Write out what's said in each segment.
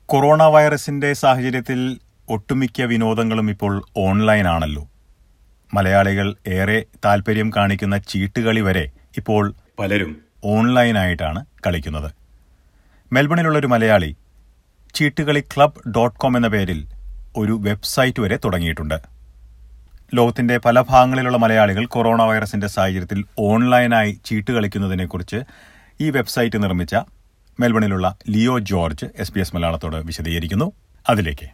corona വൈറസിന്റെ സാഹചര്യത്തിൽ ഒട്ടുമിക്ക വിനോദങ്ങളും ഇപ്പോൾ ഓൺലൈൻ ആണല്ലോ മലയാളികൾ ഏറെ താല്പര്യം കാണിക്കുന്ന ചീട്ടുകളി വരെ ഇപ്പോൾ പലരും ഓൺലൈനായിട്ടാണ് കളിക്കുന്നത് മെൽബണിലുള്ള ഒരു മലയാളി ചീട്ടുകളി ക്ലബ് ഡോട്ട് കോം എന്ന പേരിൽ ഒരു വെബ്സൈറ്റ് വരെ തുടങ്ങിയിട്ടുണ്ട് ലോകത്തിന്റെ പല ഭാഗങ്ങളിലുള്ള മലയാളികൾ കൊറോണ വൈറസിന്റെ സാഹചര്യത്തിൽ ഓൺലൈനായി ചീട്ട് കളിക്കുന്നതിനെക്കുറിച്ച് ഈ വെബ്സൈറ്റ് നിർമ്മിച്ച മെൽബണിലുള്ള Leo George S B S മലയാളത്തോട് വിശദീകരിക്കുന്നു അതിലേക്ക്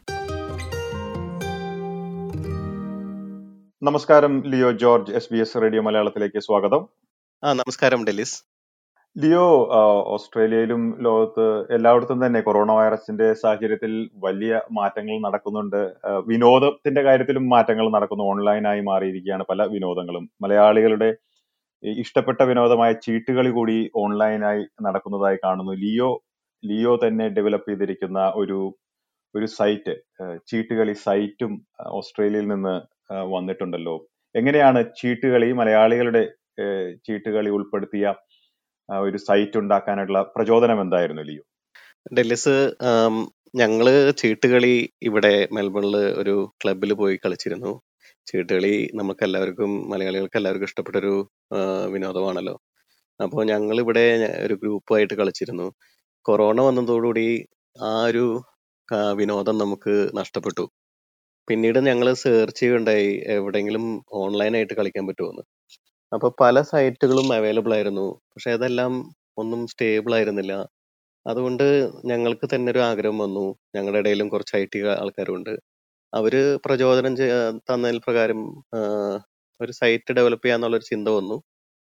നമസ്കാരം Leo George S B S radio മലയാളത്തിലേക്ക് സ്വാഗതം ആ നമസ്കാരം ഡെലിസ് ലിയോ ആ, ഓസ്ട്രേലിയയിലും ലോകത്ത് എല്ലായിടത്തും തന്നെ കൊറോണ വൈറസിന്റെ സാഹചര്യത്തിൽ വലിയ മാറ്റങ്ങൾ നടക്കുന്നുണ്ട് ആ, വിനോദത്തിന്റെ കാര്യത്തിലും മാറ്റങ്ങൾ നടക്കുന്നു ഓൺലൈനായി മാറിയിരിക്കുകയാണ് പല വിനോദങ്ങളും മലയാളികളുടെ ഈ ഇഷ്ടപ്പെട്ട വിനോദമായ ചീട്ടുകളി കൂടി ഓൺലൈനായി നടക്കുന്നതായി കാണുന്നു ലിയോ ലിയോ തന്നെ ഡെവലപ്പ് ചെയ്തിരിക്കുന്ന ഒരു ഒരു സൈറ്റ് ചീട്ടുകളി സൈറ്റും ആ, ഓസ്ട്രേലിയയിൽ നിന്ന് ആ, വന്നിട്ടുണ്ടല്ലോ എങ്ങനെയാണ് ചീട്ടുകളി മലയാളികളുടെ ഏ, ചീട്ടുകളി ഉൾപ്പെടുത്തിയ ആ, ഒരു സൈറ്റ് ഉണ്ടാക്കാനുള്ള പ്രചോദനം എന്തായിരുന്നു ലിയോ ഡെലിസ് ആം, ഞങ്ങള് ചീട്ടുകളി ഇവിടെ മെൽബണില് ഒരു ക്ലബിൽ പോയി കളിച്ചിരുന്നു ചീട്ടുകളി നമുക്ക് എല്ലാവർക്കും മലയാളികൾക്ക് എല്ലാവർക്കും ഇഷ്ടപ്പെട്ട ഒരു വിനോദമാണല്ലോ അപ്പോൾ ഞങ്ങൾ ഇവിടെ ഒരു ഗ്രൂപ്പായിട്ട് കളിച്ചിരുന്നു കൊറോണ വന്നതോടുകൂടി ആ ഒരു ആ, വിനോദം നമുക്ക് നഷ്ടപ്പെട്ടു പിന്നീട് ഞങ്ങൾ സെർച്ച് ചെയ്യുകയുണ്ടായി എവിടെയെങ്കിലും ഓൺലൈനായിട്ട് കളിക്കാൻ പറ്റുമെന്ന് അപ്പൊ പല സൈറ്റുകളും അവൈലബിൾ ആയിരുന്നു പക്ഷെ അതെല്ലാം ഒന്നും സ്റ്റേബിൾ ആയിരുന്നില്ല അതുകൊണ്ട് ഞങ്ങൾക്ക് തന്നെ ഒരു ആഗ്രഹം വന്നു ഞങ്ങളുടെ ഇടയിലും കുറച്ച് ഐ ടി ആൾക്കാരുണ്ട് അവര് പ്രചോദനം ചെയ്യ- തന്നതിൽ പ്രകാരം ആഹ്, ഒരു സൈറ്റ് ഡെവലപ്പ് ചെയ്യാന്നുള്ളൊരു ചിന്ത വന്നു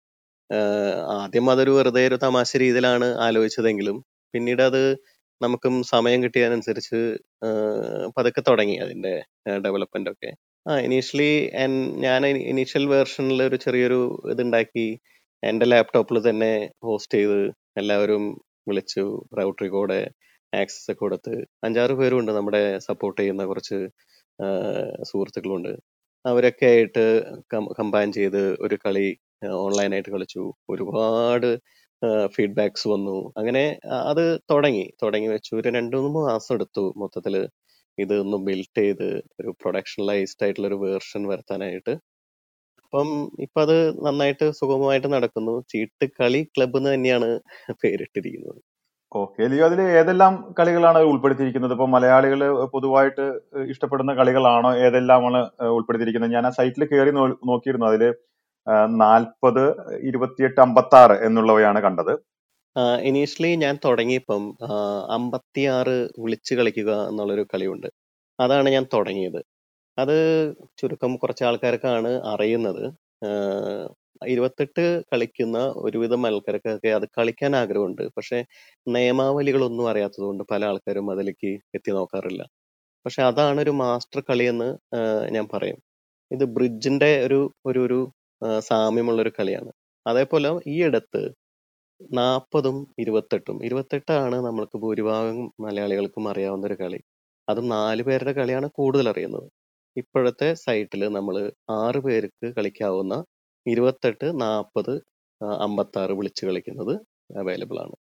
ആഹ്, ആദ്യം അതൊരു വെറുതെ ഒരു തമാശ രീതിയിലാണ് ആലോചിച്ചതെങ്കിലും പിന്നീട് അത് നമുക്കും സമയം കിട്ടിയതിനനുസരിച്ച് ആഹ്, പതുക്കെ തുടങ്ങി അതിന്റെ ഡെവലപ്മെന്റ് ഒക്കെ ആ ഇനീഷ്യലി ഞാൻ ഇനീഷ്യൽ വേർഷനിൽ ഒരു ചെറിയൊരു ഇതുണ്ടാക്കി എൻ്റെ ലാപ്ടോപ്പിൽ തന്നെ ഹോസ്റ്റ് ചെയ്ത് എല്ലാവരും വിളിച്ചു റൗട്ടർ കോഡ് ആക്സസ് ഒക്കെ കൊടുത്ത് അഞ്ചാറ് പേരുണ്ട് നമ്മുടെ സപ്പോർട്ട് ചെയ്യുന്ന കുറച്ച് ആഹ്, സുഹൃത്തുക്കളുണ്ട് അവരൊക്കെ ആയിട്ട് കമ്പൈൻ ചെയ്ത് ഒരു കളി ഓൺലൈനായിട്ട് കളിച്ചു ഒരുപാട് ഫീഡ്ബാക്സ് വന്നു അങ്ങനെ ആ- അത് തുടങ്ങി തുടങ്ങി വെച്ചു ഒരു രണ്ടു മൂന്ന് മാസം എടുത്തു മൊത്തത്തില് ഇത് ഒന്ന് ബിൽഡ് ചെയ്ത് ഒരു പ്രൊഡക്ഷണലൈസ്ഡ് ആയിട്ടുള്ള ഒരു വേർഷൻ വരുത്താനായിട്ട് അപ്പം ഇപ്പൊ അത് നന്നായിട്ട് സുഗമമായിട്ട് നടക്കുന്നു ചീട്ട് കളി ക്ലബ്ബ് എന്ന് തന്നെയാണ് പേരിട്ടിരിക്കുന്നത് ഓക്കെ ലിയോ അതിൽ ഏതെല്ലാം കളികളാണ് ഉൾപ്പെടുത്തിയിരിക്കുന്നത് ഇപ്പൊ മലയാളികൾ പൊതുവായിട്ട് ഇഷ്ടപ്പെടുന്ന കളികളാണോ ഏതെല്ലാമാണ് ഉൾപ്പെടുത്തിയിരിക്കുന്നത് ഞാൻ ആ സൈറ്റിൽ കയറി നോ- നോക്കിയിരുന്നു അതിൽ നാൽപ്പത് ഇരുപത്തിയെട്ട് അമ്പത്തി ആറ് എന്നുള്ളവയാണ് കണ്ടത് ഇനീഷ്യലി ഞാൻ തുടങ്ങിയപ്പം അമ്പത്തി ആറ് വിളിച്ചു കളിക്കുക എന്നുള്ളൊരു കളിയുണ്ട് അതാണ് ഞാൻ തുടങ്ങിയത് അത് ചുരുക്കം കുറച്ച് ആൾക്കാർക്കാണ് അറിയുന്നത് ആഹ് ഇരുപത്തെട്ട് കളിക്കുന്ന ഒരുവിധം ആൾക്കാർക്കൊക്കെ അത് കളിക്കാൻ ആഗ്രഹമുണ്ട് പക്ഷെ നിയമാവലികളൊന്നും അറിയാത്തത് കൊണ്ട് പല ആൾക്കാരും അതിലേക്ക് എത്തി നോക്കാറില്ല പക്ഷെ അതാണ് ഒരു മാസ്റ്റർ കളിയെന്ന് ആഹ് ഞാൻ പറയും ഇത് ബ്രിഡ്ജിന്റെ ഒരു ഒരു ഒരു ആഹ് സാമ്യമുള്ള ഒരു കളിയാണ് അതേപോലെ ഈ അടുത്ത് നാൽപ്പതും ഇരുപത്തെട്ടും ഇരുപത്തെട്ടാണ് നമ്മൾക്ക് ഭൂരിഭാഗം മലയാളികൾക്കും അറിയാവുന്ന ഒരു കളി അതും നാല് പേരുടെ കളിയാണ് കൂടുതൽ അറിയുന്നത് ഇപ്പോഴത്തെ സൈറ്റിൽ നമ്മൾ ആറ് പേർക്ക് കളിക്കാവുന്ന ഇരുപത്തെട്ട് നാൽപ്പത് അമ്പത്തി ആറ് വിളിച്ച് കളിക്കുന്നത് അവൈലബിൾ ആണ്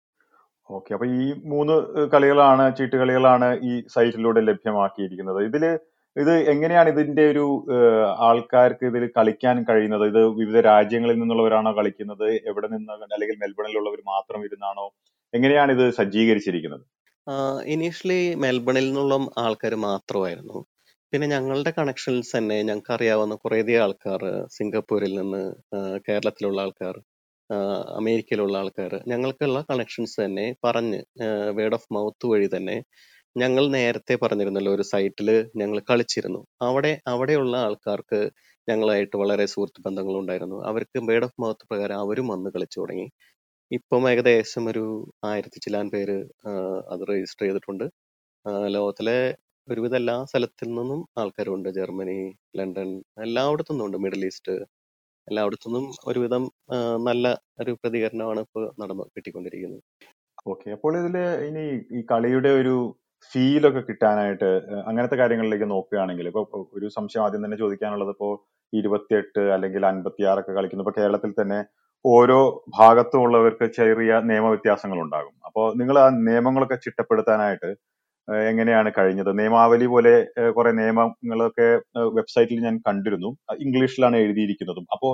ഓക്കെ അപ്പൊ ഈ മൂന്ന് ഏഹ്, കളികളാണ് ചീട്ടുകളികളാണ് ഈ സൈറ്റിലൂടെ ലഭ്യമാക്കിയിരിക്കുന്നത് ഇതില് ഇത് എങ്ങനെയാണ് ഇതിന്റെ ഒരു ഏഹ്, ആൾക്കാർക്ക് ഇതിൽ കളിക്കാൻ കഴിയുന്നത് ഇത് വിവിധ രാജ്യങ്ങളിൽ നിന്നുള്ളവരാണോ കളിക്കുന്നത് എവിടെ നിന്ന് അല്ലെങ്കിൽ മെൽബണിലുള്ളവർ മാത്രം ഇരുന്നാണോ എങ്ങനെയാണ് ഇത് സജ്ജീകരിച്ചിരിക്കുന്നത് ഇനീഷ്യലി മെൽബണിൽ നിന്നുള്ള ആൾക്കാർ മാത്രമായിരുന്നു പിന്നെ ഞങ്ങളുടെ കണക്ഷൻസ് തന്നെ ഞങ്ങൾക്ക് അറിയാവുന്ന കുറേയധികം ആൾക്കാർ സിംഗപ്പൂരിൽ നിന്ന് ആ, കേരളത്തിലുള്ള ആൾക്കാർ ആ, അമേരിക്കയിലുള്ള ആൾക്കാർ ഞങ്ങൾക്കുള്ള കണക്ഷൻസ് തന്നെ പറഞ്ഞ് വേർഡ് ഓഫ് മൗത്ത് വഴി തന്നെ ഞങ്ങൾ നേരത്തെ പറഞ്ഞിരുന്നല്ലോ ഒരു സൈറ്റിൽ ഞങ്ങൾ കളിച്ചിരുന്നു അവിടെ അവിടെയുള്ള ആൾക്കാർക്ക് ഞങ്ങളായിട്ട് വളരെ സുഹൃത്ത് ബന്ധങ്ങളുണ്ടായിരുന്നു അവർക്ക് വേർഡ് ഓഫ് മൗത്ത് പ്രകാരം അവരും വന്ന് കളിച്ചു തുടങ്ങി ഇപ്പം ഏകദേശം ഒരു ആയിരത്തി ചില്ലാൻ പേര് ആ, അത് രജിസ്റ്റർ ചെയ്തിട്ടുണ്ട് ആ, ലോകത്തിലെ ഒരുവിധ എല്ലാ സ്ഥലത്തിൽ നിന്നും ആൾക്കാരുണ്ട് ജർമ്മനി ലണ്ടൻ എല്ലായിടത്തു നിന്നുണ്ട് മിഡിൽ ഈസ്റ്റ് എല്ലായിടത്തു നിന്നും ഒരുവിധം ആ, നല്ല ഒരു പ്രതികരണമാണ് ഇപ്പോൾ നടന്നു കിട്ടിക്കൊണ്ടിരിക്കുന്നത് ഓക്കെ അപ്പോൾ ഇതില് ഇനി ഈ കളിയുടെ ഒരു ഫീലൊക്കെ കിട്ടാനായിട്ട് ഏഹ്, അങ്ങനത്തെ കാര്യങ്ങളിലേക്ക് നോക്കുകയാണെങ്കിൽ ഇപ്പൊ ഇപ്പൊ ഒരു സംശയം ആദ്യം തന്നെ ചോദിക്കാനുള്ളത് ഇപ്പോ ഇരുപത്തിയെട്ട് അല്ലെങ്കിൽ അൻപത്തിയാറൊക്കെ കളിക്കുന്നു ഇപ്പൊ കേരളത്തിൽ തന്നെ ഓരോ ഭാഗത്തും ഉള്ളവർക്ക് ചെറിയ നിയമവ്യത്യാസങ്ങൾ ഉണ്ടാകും അപ്പോൾ നിങ്ങൾ ആ നിയമങ്ങളൊക്കെ ചിട്ടപ്പെടുത്താനായിട്ട് ഏഹ് എങ്ങനെയാണ് കഴിഞ്ഞത് നിയമാവലി പോലെ ഏഹ് കുറെ നിയമങ്ങളൊക്കെ ഏഹ് വെബ്സൈറ്റിൽ ഞാൻ കണ്ടിരുന്നു അഹ് ഇംഗ്ലീഷിലാണ് എഴുതിയിരിക്കുന്നതും അപ്പോ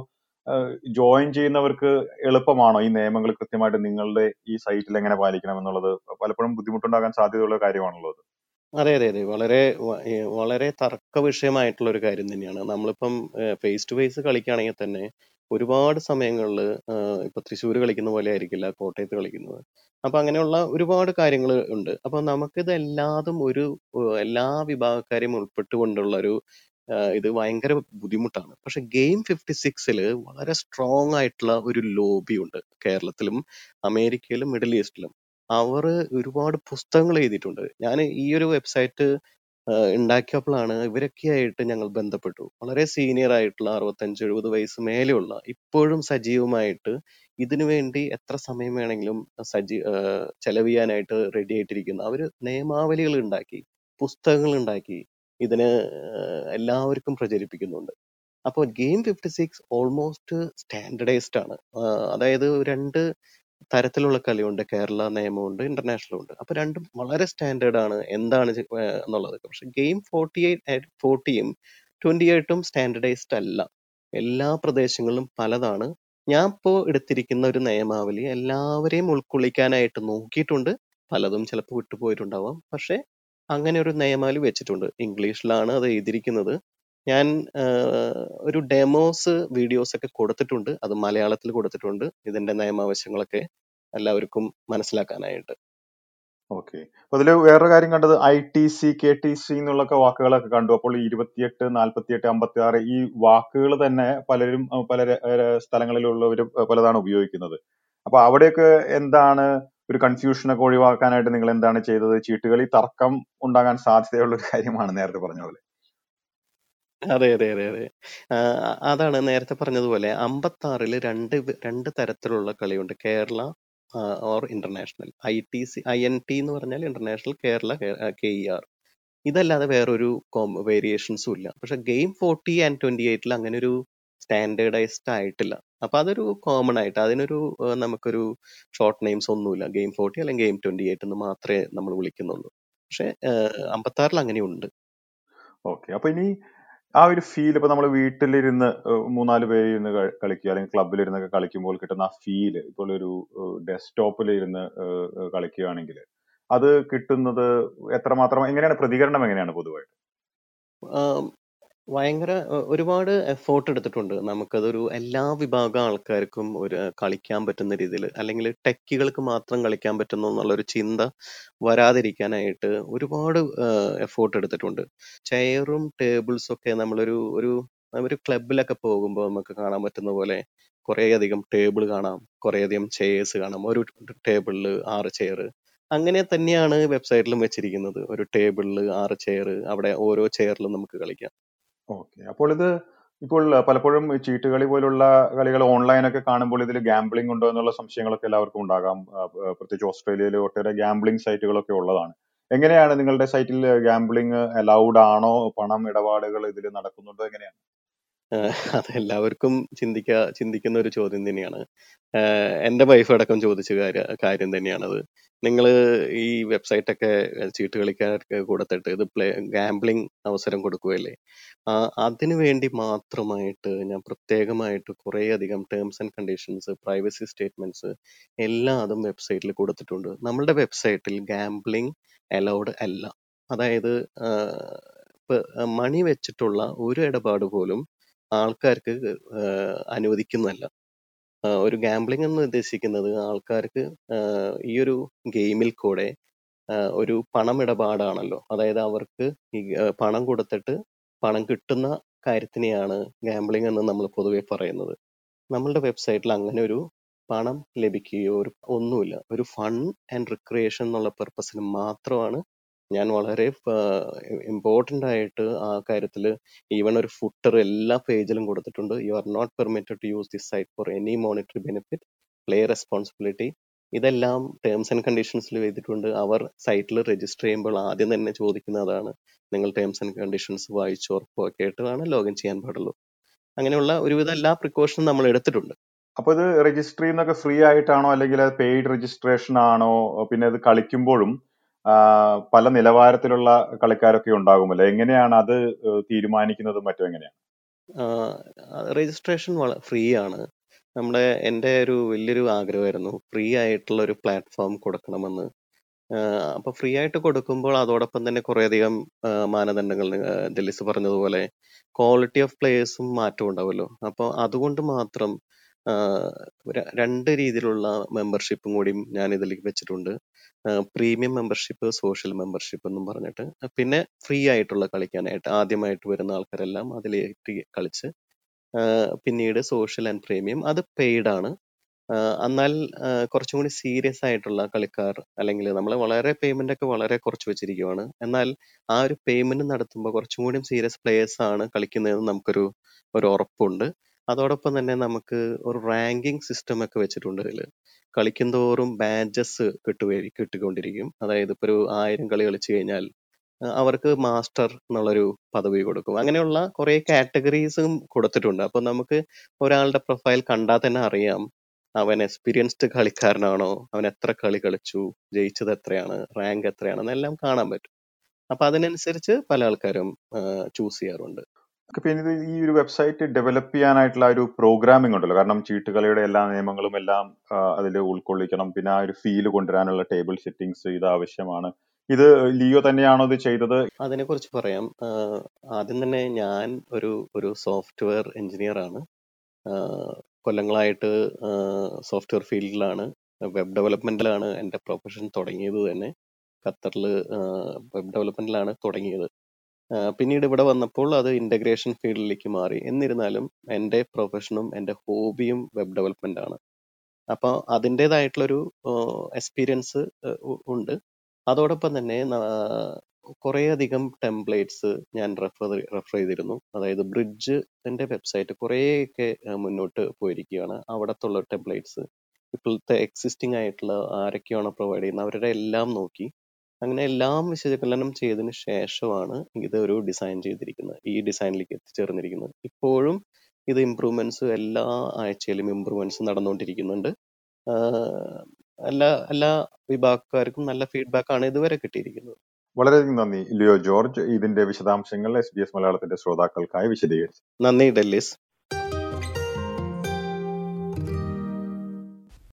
ജോയിൻ ചെയ്യുന്നവർക്ക് എളുപ്പമാണോ ഈ നിയമങ്ങൾ കൃത്യമായിട്ട് നിങ്ങളുടെ ഈ സൈറ്റിൽ എങ്ങനെ പാലിക്കണം എന്നുള്ളത് പലപ്പോഴും ബുദ്ധിമുട്ടുണ്ടാകാൻ സാധ്യതയുള്ള കാര്യമാണുള്ളത് അതെ അതെ അതെ വളരെ വ- ഏ, വളരെ തർക്ക വിഷയമായിട്ടുള്ള ഒരു കാര്യം തന്നെയാണ് നമ്മളിപ്പം ഫേസ് ടു ഫേസ് കളിക്കുകയാണെങ്കിൽ തന്നെ ഒരുപാട് സമയങ്ങളിൽ ഇപ്പൊ തൃശ്ശൂർ കളിക്കുന്ന പോലെ ആയിരിക്കില്ല കോട്ടയത്ത് കളിക്കുന്നത് അപ്പൊ അങ്ങനെയുള്ള ഒരുപാട് കാര്യങ്ങൾ ഉണ്ട് അപ്പൊ നമുക്കിത് എല്ലാതും ഒരു ഏഹ്, എല്ലാ വിഭാഗക്കാരെയും ഉൾപ്പെട്ടുകൊണ്ടുള്ള ഒരു ഏഹ്, ഇത് ഭയങ്കര ബുദ്ധിമുട്ടാണ് പക്ഷെ ഗെയിം ഫിഫ്റ്റി സിക്സിൽ വളരെ സ്ട്രോങ് ആയിട്ടുള്ള ഒരു ലോബി ഉണ്ട് കേരളത്തിലും അമേരിക്കയിലും മിഡിൽ ഈസ്റ്റിലും അവർ ഒരുപാട് പുസ്തകങ്ങൾ എഴുതിയിട്ടുണ്ട് ഞാൻ ഈ ഒരു വെബ്സൈറ്റ് ഉണ്ടാക്കിയപ്പോഴാണ് ഇവരൊക്കെ ആയിട്ട് ഞങ്ങൾ ബന്ധപ്പെട്ടു വളരെ സീനിയർ ആയിട്ടുള്ള അറുപത്തഞ്ച് എഴുപത് വയസ്സ് മേലെയുള്ള ഇപ്പോഴും സജീവമായിട്ട് ഇതിനു വേണ്ടി എത്ര സമയം വേണമെങ്കിലും സജീ ആഹ് ചെലവ് ചെയ്യാനായിട്ട് റെഡി ആയിട്ടിരിക്കുന്ന അവര് നിയമാവലികൾ ഉണ്ടാക്കി പുസ്തകങ്ങൾ ഉണ്ടാക്കി ഇതിന് ആഹ് എല്ലാവർക്കും പ്രചരിപ്പിക്കുന്നുണ്ട് അപ്പോൾ game fifty six almost standardized ആണ് ആഹ് അതായത് രണ്ട് തരത്തിലുള്ള കളിയുണ്ട് കേരള നിയമമുണ്ട് ഇന്റർനാഷണലും ഉണ്ട് അപ്പൊ രണ്ടും വളരെ സ്റ്റാൻഡേർഡ് ആണ് എന്താണ് ചെ- ഏഹ് എന്നുള്ളത് പക്ഷെ ഗെയിം ഫോർട്ടി എയ്റ്റ് ഫോർട്ടിയും ട്വന്റി എയ്റ്റും സ്റ്റാൻഡർഡൈസ്ഡ് അല്ല എല്ലാ പ്രദേശങ്ങളിലും പലതാണ് ഞാൻ ഇപ്പോൾ എടുത്തിരിക്കുന്ന ഒരു നിയമാവലി എല്ലാവരെയും ഉൾക്കൊള്ളിക്കാനായിട്ട് നോക്കിയിട്ടുണ്ട് പലതും ചിലപ്പോൾ വിട്ടുപോയിട്ടുണ്ടാവാം പക്ഷെ അങ്ങനെ ഒരു നിയമാവലി വെച്ചിട്ടുണ്ട് ഇംഗ്ലീഷിലാണ് അത് എഴുതിയിരിക്കുന്നത് ഞാൻ ആഹ്, ഒരു ഡെമോസ് വീഡിയോസ് ഒക്കെ കൊടുത്തിട്ടുണ്ട് അത് മലയാളത്തിൽ കൊടുത്തിട്ടുണ്ട് ഇതിന്റെ നിയമാവശ്യങ്ങളൊക്കെ എല്ലാവർക്കും മനസ്സിലാക്കാനായിട്ട് ഓക്കെ അപ്പൊ അതില് വേറൊരു കാര്യം കണ്ടത് I T C K T C എന്നുള്ളൊക്കെ വാക്കുകളൊക്കെ കണ്ടു അപ്പോൾ ഈ ഇരുപത്തിയെട്ട് നാല്പത്തിയെട്ട് അമ്പത്തി ആറ് ഈ വാക്കുകൾ തന്നെ പലരും അഹ് പല ര- ഏഹ് സ്ഥലങ്ങളിലുള്ളവർ പലതാണ് ഉപയോഗിക്കുന്നത് അപ്പൊ അവിടെയൊക്കെ എന്താണ് ഒരു കൺഫ്യൂഷനൊക്കെ ഒഴിവാക്കാനായിട്ട് നിങ്ങൾ എന്താണ് ചെയ്തത് ചീട്ടുകളി തർക്കം ഉണ്ടാകാൻ സാധ്യതയുള്ള ഒരു കാര്യമാണ് നേരത്തെ പറഞ്ഞ പോലെ അതെ അതെ അതെ അതെ ആഹ് അതാണ് നേരത്തെ പറഞ്ഞതുപോലെ അമ്പത്താറില് രണ്ട് വി- രണ്ട് തരത്തിലുള്ള കളിയുണ്ട് Kerala or international I T C I N T എന്ന് പറഞ്ഞാൽ international Kerala K E R ഇതല്ലാതെ വേറൊരു വേരിയേഷൻസും ഇല്ല പക്ഷെ ഗെയിം ഫോർട്ടി ആൻഡ് ട്വന്റി എയ്റ്റിൽ അങ്ങനെ ഒരു സ്റ്റാൻഡേർഡൈസ്ഡ് ആയിട്ടില്ല അപ്പൊ അതൊരു കോമൺ ആയിട്ട് അതിനൊരു ആഹ് നമുക്കൊരു ഷോർട്ട് നെയിംസ് ഒന്നുമില്ല ഗെയിം ഫോർട്ടി അല്ലെങ്കിൽ ഗെയിം ട്വന്റി എയ്റ്റ് എന്ന് മാത്രമേ നമ്മൾ വിളിക്കുന്നുള്ളൂ പക്ഷെ അമ്പത്താറിൽ അങ്ങനെയുണ്ട് ഓക്കെ അപ്പൊ ഇനി ആ ഒരു ഫീൽ ഇപ്പൊ നമ്മൾ വീട്ടിലിരുന്ന് ഏഹ് മൂന്നാല് പേര് ഇരുന്ന് ക- കളിക്കുക അല്ലെങ്കിൽ ക്ലബിലിരുന്നൊക്കെ കളിക്കുമ്പോൾ കിട്ടുന്ന ആ ഫീല് ഇപ്പോൾ ഒരു ഡെസ്ക്ടോപ്പിൽ ഇരുന്ന് ഏഹ് ഏഹ് കളിക്കുകയാണെങ്കിൽ അത് കിട്ടുന്നത് എത്രമാത്രം എങ്ങനെയാണ് പ്രതികരണം എങ്ങനെയാണ് പൊതുവായിട്ട് ആം, ഭയങ്കര അഹ് ഒരുപാട് എഫേർട്ട് എടുത്തിട്ടുണ്ട് നമുക്കതൊരു എല്ലാ വിഭാഗം ആൾക്കാർക്കും ഒരു അഹ് കളിക്കാൻ പറ്റുന്ന രീതിയിൽ അല്ലെങ്കിൽ ടെക്കികൾക്ക് മാത്രം കളിക്കാൻ പറ്റുന്നു എന്നുള്ള ഒരു ചിന്ത വരാതിരിക്കാനായിട്ട് ഒരുപാട് എഫേർട്ട് എടുത്തിട്ടുണ്ട് ചെയറും ടേബിൾസും ഒക്കെ നമ്മളൊരു ഒരു ഒരു ക്ലബിലൊക്കെ പോകുമ്പോൾ നമുക്ക് കാണാൻ പറ്റുന്ന പോലെ കുറേയധികം ടേബിൾ കാണാം കുറേയധികം ചെയേഴ്സ് കാണാം ഒരു ടേബിളിൽ ആറ് ചെയർ അങ്ങനെ തന്നെയാണ് വെബ്സൈറ്റിലും വെച്ചിരിക്കുന്നത് ഒരു ടേബിളിൽ ആറ് ചെയർ അവിടെ ഓരോ ചെയറിലും നമുക്ക് കളിക്കാം ഓക്കെ അപ്പോൾ ഇത് ഇപ്പോൾ പലപ്പോഴും ഈ ചീട്ടുകളി പോലുള്ള കളികൾ ഓൺലൈനൊക്കെ കാണുമ്പോൾ ഇതിൽ ഗാംബ്ലിംഗ് ഉണ്ടോ എന്നുള്ള സംശയങ്ങളൊക്കെ എല്ലാവർക്കും ഉണ്ടാകാം ആ, ആ, പ്രത്യേകിച്ച് ഓസ്ട്രേലിയയിൽ ഒട്ടേറെ ഗാംബ്ലിംഗ് സൈറ്റുകളൊക്കെ ഉള്ളതാണ് എങ്ങനെയാണ് നിങ്ങളുടെ സൈറ്റിൽ ഗാംബ്ലിംഗ് അലൗഡ് ആണോ പണം ഇടപാടുകൾ ഇതിൽ നടക്കുന്നുണ്ടോ എങ്ങനെയാണ് ആഹ് അതെല്ലാവർക്കും ചിന്തിക്ക ചിന്തിക്കുന്ന ഒരു ചോദ്യം തന്നെയാണ് ആഹ് എന്റെ വൈഫ് അടക്കം ചോദിച്ച കാര്യ കാര്യം തന്നെയാണത് നിങ്ങൾ ഈ വെബ്സൈറ്റ് ഒക്കെ ചീട്ട് കളിക്കാർക്ക് കൊടുത്തിട്ട് ഇത് പ്ലേ ഗാംബ്ലിംഗ് അവസരം കൊടുക്കുകയല്ലേ ആ, അതിനു വേണ്ടി മാത്രമായിട്ട് ഞാൻ പ്രത്യേകമായിട്ട് കുറേ അധികം terms and conditions privacy statements എല്ലാം അതും വെബ്സൈറ്റിൽ കൊടുത്തിട്ടുണ്ട് നമ്മളുടെ വെബ്സൈറ്റിൽ ഗാംബ്ലിംഗ് അലൗഡ് അല്ല അതായത് ആഹ് ഇപ്പൊ മണി വെച്ചിട്ടുള്ള ഒരു ഇടപാട് പോലും ആൾക്കാർക്ക് ആഹ് അനുവദിക്കുന്നതല്ല ആഹ് ഒരു ഗാംബ്ലിംഗ് എന്ന് ഉദ്ദേശിക്കുന്നത് ആൾക്കാർക്ക് ആഹ് ഈ ഒരു ഗെയിമിൽ കൂടെ ആഹ് ഒരു പണമിടപാടാണല്ലോ അതായത് അവർക്ക് ഈ ആഹ് പണം കൊടുത്തിട്ട് പണം കിട്ടുന്ന കാര്യത്തിനെയാണ് ഗാംബ്ലിംഗ് എന്ന് നമ്മൾ പൊതുവെ പറയുന്നത് നമ്മളുടെ വെബ്സൈറ്റിൽ അങ്ങനെ ഒരു പണം ലഭിക്കുകയോ ഒരു ഒന്നുമില്ല ഒരു ഫൺ ആൻഡ് റിക്രിയേഷൻ എന്നുള്ള പർപ്പസിന് മാത്രമാണ് ഞാൻ വളരെ ഇമ്പോർട്ടൻ്റ് ആയിട്ട് ആ കാര്യത്തിൽ ഈവൺ ഒരു ഫുട്ടർ എല്ലാ പേജിലും കൊടുത്തിട്ടുണ്ട് you are not permitted to use this site for any monetary benefit play responsibility ഇതെല്ലാം ടേംസ് ആൻഡ് കണ്ടീഷൻസിൽ ചെയ്തിട്ടുണ്ട് അവർ സൈറ്റിൽ രജിസ്റ്റർ ചെയ്യുമ്പോൾ ആദ്യം തന്നെ ചോദിക്കുന്നതാണ് നിങ്ങൾ ടേംസ് ആൻഡ് കണ്ടീഷൻസ് വായിച്ചു ഉറപ്പാക്കിയിട്ടാണ് ലോഗിൻ ചെയ്യാൻ പാടുള്ളൂ അങ്ങനെയുള്ള ഒരുവിധ എല്ലാ പ്രിക്കോഷനും നമ്മൾ എടുത്തിട്ടുണ്ട് അപ്പൊ ഇത് രജിസ്റ്റർ ചെയ്യുന്നൊക്കെ ഫ്രീ ആയിട്ടാണോ അല്ലെങ്കിൽ അത് പെയ്ഡ് രജിസ്ട്രേഷൻ ആണോ പിന്നെ ഇത് കളിക്കുമ്പോഴും പല നിലവാരത്തിലുള്ള കളിക്കാരൊക്കെ ഉണ്ടാകുമല്ലോ എങ്ങനെയാണ് അത് തീരുമാനിക്കുന്നതും മറ്റും എങ്ങനെയാണ് രജിസ്ട്രേഷൻ ഫ്രീ ആണ് നമ്മുടെ എൻ്റെ ഒരു വലിയൊരു ആഗ്രഹമായിരുന്നു ഫ്രീ ആയിട്ടുള്ള ഒരു പ്ലാറ്റ്ഫോം കൊടുക്കണമെന്ന് അപ്പൊ ഫ്രീ ആയിട്ട് കൊടുക്കുമ്പോൾ അതോടൊപ്പം തന്നെ കുറേയധികം മാനദണ്ഡങ്ങൾ ഡെല്ലിസ് പറഞ്ഞതുപോലെ ക്വാളിറ്റി ഓഫ് പ്ലേയേഴ്സും മാറ്റം ഉണ്ടാവുമല്ലോ അപ്പോൾ അതുകൊണ്ട് മാത്രം രണ്ട് രീതിയിലുള്ള മെമ്പർഷിപ്പും കൂടി ഞാൻ ഇതിലേക്ക് വെച്ചിട്ടുണ്ട് പ്രീമിയം മെമ്പർഷിപ്പ് സോഷ്യൽ മെമ്പർഷിപ്പ് എന്നും പറഞ്ഞിട്ട് പിന്നെ ഫ്രീ ആയിട്ടുള്ള കളിക്കാനായിട്ട് ആദ്യമായിട്ട് വരുന്ന ആൾക്കാരെല്ലാം അതിലേക്ക് കളിച്ച് പിന്നീട് സോഷ്യൽ ആൻഡ് പ്രീമിയം അത് പെയ്ഡ് ആണ് എന്നാൽ കുറച്ചും കൂടി സീരിയസ് ആയിട്ടുള്ള കളിക്കാർ അല്ലെങ്കിൽ നമ്മൾ വളരെ പേയ്മെന്റ് ഒക്കെ വളരെ കുറച്ച് വെച്ചിരിക്കുവാണ് എന്നാൽ ആ ഒരു പേയ്മെന്റ് നടത്തുമ്പോൾ കുറച്ചും കൂടി സീരിയസ് പ്ലേയേഴ്സ് ആണ് കളിക്കുന്നതെന്ന് നമുക്കൊരു ഒരു ഉറപ്പുണ്ട് അതോടൊപ്പം തന്നെ നമുക്ക് ഒരു റാങ്കിങ് സിസ്റ്റം ഒക്കെ വെച്ചിട്ടുണ്ട് ഇതിൽ കളിക്കുന്തോറും ബാഡ്ജസ് കിട്ടുകയും കിട്ടിക്കൊണ്ടിരിക്കും അതായത് ഇപ്പോൾ ഒരു ആയിരം കളി കളിച്ചു കഴിഞ്ഞാൽ അവർക്ക് മാസ്റ്റർ എന്നുള്ളൊരു പദവി കൊടുക്കും അങ്ങനെയുള്ള കുറെ കാറ്റഗറീസും കൊടുത്തിട്ടുണ്ട് അപ്പൊ നമുക്ക് ഒരാളുടെ പ്രൊഫൈൽ കണ്ടാൽ തന്നെ അറിയാം അവൻ എക്സ്പീരിയൻസ്ഡ് കളിക്കാരനാണോ അവൻ എത്ര കളി കളിച്ചു ജയിച്ചത് എത്രയാണ് റാങ്ക് എത്രയാണെന്നെല്ലാം കാണാൻ പറ്റും അപ്പൊ അതിനനുസരിച്ച് പല ആൾക്കാരും ചൂസ് ചെയ്യാറുണ്ട് പിന്നെ ഈ ഒരു വെബ്സൈറ്റ് ഡെവലപ്പ് ചെയ്യാനായിട്ടുള്ള ഒരു പ്രോഗ്രാമിംഗ് ഉണ്ടല്ലോ കാരണം ചീട്ടുകളിയുടെ എല്ലാ നിയമങ്ങളും എല്ലാം അതിൽ ഉൾക്കൊള്ളിക്കണം പിന്നെ ആ ഒരു ഫീൽ കൊണ്ടുവരാനുള്ള ടേബിൾ സെറ്റിംഗ്സ് ഇത് ആവശ്യമാണ് ഇത് ലിയോ തന്നെയാണോ ഇത് ചെയ്തത് അതിനെ കുറിച്ച് പറയാം ആദ്യം തന്നെ ഞാൻ ഒരു ഒരു സോഫ്റ്റ്വെയർ എഞ്ചിനീയർ ആണ് കൊല്ലങ്ങളായിട്ട് സോഫ്റ്റ്വെയർ ഫീൽഡിലാണ് വെബ് ഡെവലപ്മെന്റിലാണ് എൻ്റെ പ്രൊഫഷൻ തുടങ്ങിയത് തന്നെ ഖത്തറിൽ വെബ് ഡെവലപ്മെന്റിലാണ് തുടങ്ങിയത് പിന്നീട് ഇവിടെ വന്നപ്പോൾ അത് ഇന്റഗ്രേഷൻ ഫീൽഡിലേക്ക് മാറി എന്നിരുന്നാലും എൻ്റെ പ്രൊഫഷനും എൻ്റെ ഹോബിയും വെബ് ഡെവലപ്മെന്റ് ആണ് അപ്പോൾ അതിൻ്റെതായിട്ടുള്ളൊരു എക്സ്പീരിയൻസ് ഉണ്ട് അതോടൊപ്പം തന്നെ കുറേയധികം ടെംപ്ലേറ്റ്സ് ഞാൻ റെഫർ റെഫർ ചെയ്തിരുന്നു അതായത് ബ്രിഡ്ജ് എൻ്റെ വെബ്സൈറ്റ് കുറേയൊക്കെ മുന്നോട്ട് പോയിരിക്കുകയാണ് അവിടത്തുള്ള ടെംപ്ലേറ്റ്സ് ഇപ്പോഴത്തെ എക്സിസ്റ്റിംഗ് ആയിട്ടുള്ള ആരൊക്കെയാണോ പ്രൊവൈഡ് ചെയ്യുന്നത് അവരുടെ എല്ലാം നോക്കി അങ്ങനെ എല്ലാം വിശകലനം ചെയ്തതിന് ശേഷമാണ് ഇത് ഒരു ഡിസൈൻ ചെയ്തിരിക്കുന്നത് ഈ ഡിസൈനിലേക്ക് എത്തിച്ചേർന്നിരിക്കുന്നത് ഇപ്പോഴും ഇത് ഇമ്പ്രൂവ്മെന്റ്സ് എല്ലാ ആഴ്ചയിലും ഇമ്പ്രൂവ്മെന്റ്സ് നടന്നുകൊണ്ടിരിക്കുന്നുണ്ട് എല്ലാ എല്ലാ വിഭാഗക്കാർക്കും നല്ല ഫീഡ്ബാക്ക് ആണ് ഇതുവരെ കിട്ടിയിരിക്കുന്നത് വളരെയധികം നന്ദി ലിയോ ജോർജ് ഇതിന്റെ വിശദാംശങ്ങൾ എസ് ബി എസ് മലയാളത്തിന്റെ ശ്രോതാക്കൾക്കായി വിശദീകരിച്ചു നന്ദി ഡെല്ലിസ്